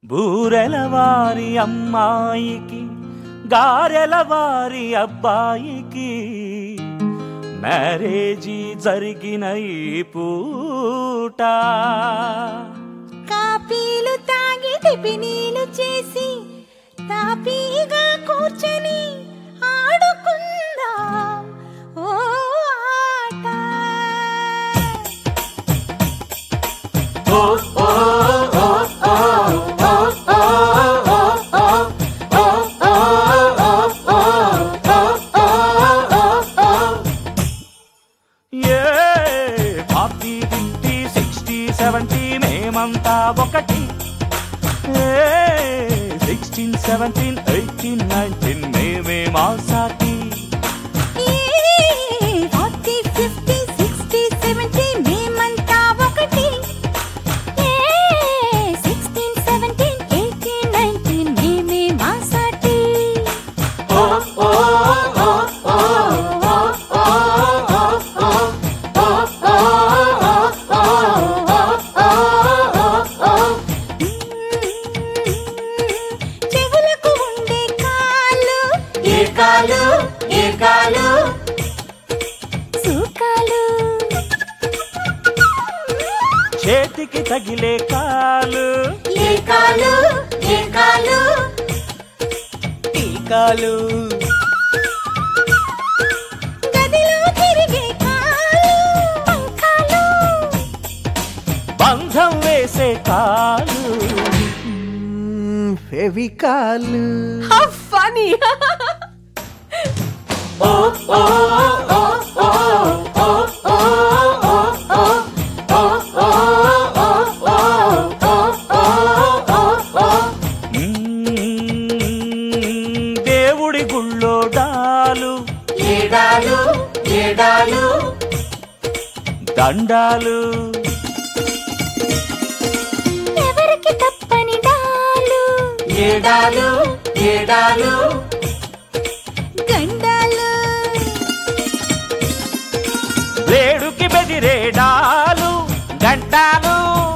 బూరెల వారి అమ్మాయికి గారెల వారి అబ్బాయికి మ్యారేజీ జరిగిన ఈ పూట కాపీలు తాగి టిఫినీలు చేసి తాపీగా కూర్చొని ఆడుకుందాం ఓ ఆట ఓ ఓ ఓ ఓ ఓ ఓ ఓ ఓ ఏ ఫార్టీ ఫిఫ్టీ సిక్స్టీ సెవెంటీ మేమంతా ఒకటి సిక్స్టీన్ సెవెంటీన్ ఎయిటీన్ నైన్టీన్ మేమే మా సాటి ఫార్టీ ఫిఫ్టీ సిక్స్టీ సెవెంటీ మేమంతా ఒకటి సిక్స్టీన్ సెవెంటీన్ ఎయిటీన్ నైన్టీన్ మేమే మా సాటి ఓ ఓ ఓ ఓ చెవులకు ఉండే కాళ్ళు ఏ కాలు ఏ కాలు సూకాలు చేతికి తగిలే కాలు ఏ కాలు ఏ కాలు టీకాలు గదిలో తిరిగే కాలు పంకాలు బంధం వేసే కాలు ఫెవికాలు హౌ ఫనీ ఓ ఓ ఓ ఓ ఓ ఓ దేవుడి గుళ్ళో డాలు ఏడాలు ఏడాలు దండాలు ఎవరికి తప్పని డాలు ఏడాలు ఏడాలు గండాలు వేడుకి బెదిరేడాలు గంటాలు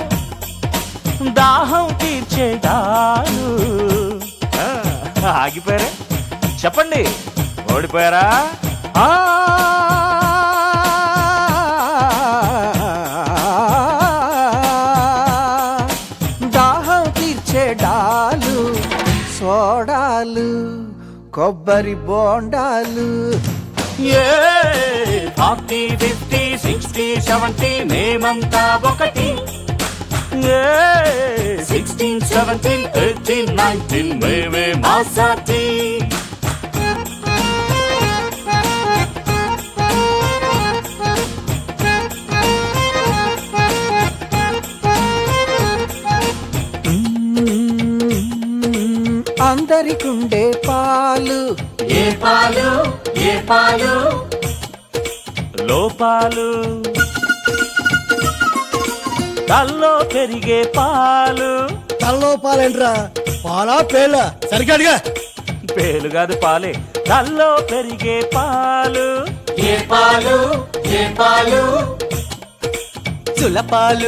దాహం తీర్చేడాలు ఆ, ఆగిపోయారా చెప్పండి ఓడిపోయారా ఆ దాహం తీర్చే డాలు సోడాలు కొబ్బరి బోండాలు ఏ ఫార్టీ ఫిఫ్టీ సిక్స్టీ సెవెంటీ మేమంతా ఒకటి ఏ సిక్స్టీన్ సెవెంటీన్ ఎయిటీన్ నైన్టీన్ మేమే మా సాటి అందరికుండే పాలు ఏ పాలు ఏ పాలు లోపాలు తల్లో పెరిగే పాలు తలలో పాలేంట్రా పాలా పేల సరిగ్గా అడిగా పేలు కాదు పాలే తల్లో పెరిగే పాలు ఏ పాలు ఏ పాలు చులపాలు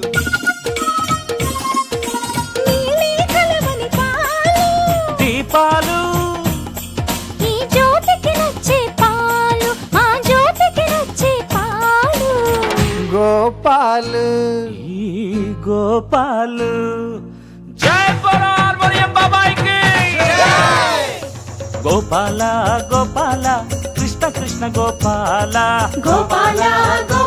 నీలి కలవని పాలు దీపాలు ఈ జ్యోతికి నచ్చే పాలు మా జ్యోతికి నచ్చే పాలు గోపాలు ఈ గోపాలు జై పరార్మర్యం బాబాయికి గోపాల గోపాల కృష్ణ కృష్ణ గోపాల గోపాల గోపాల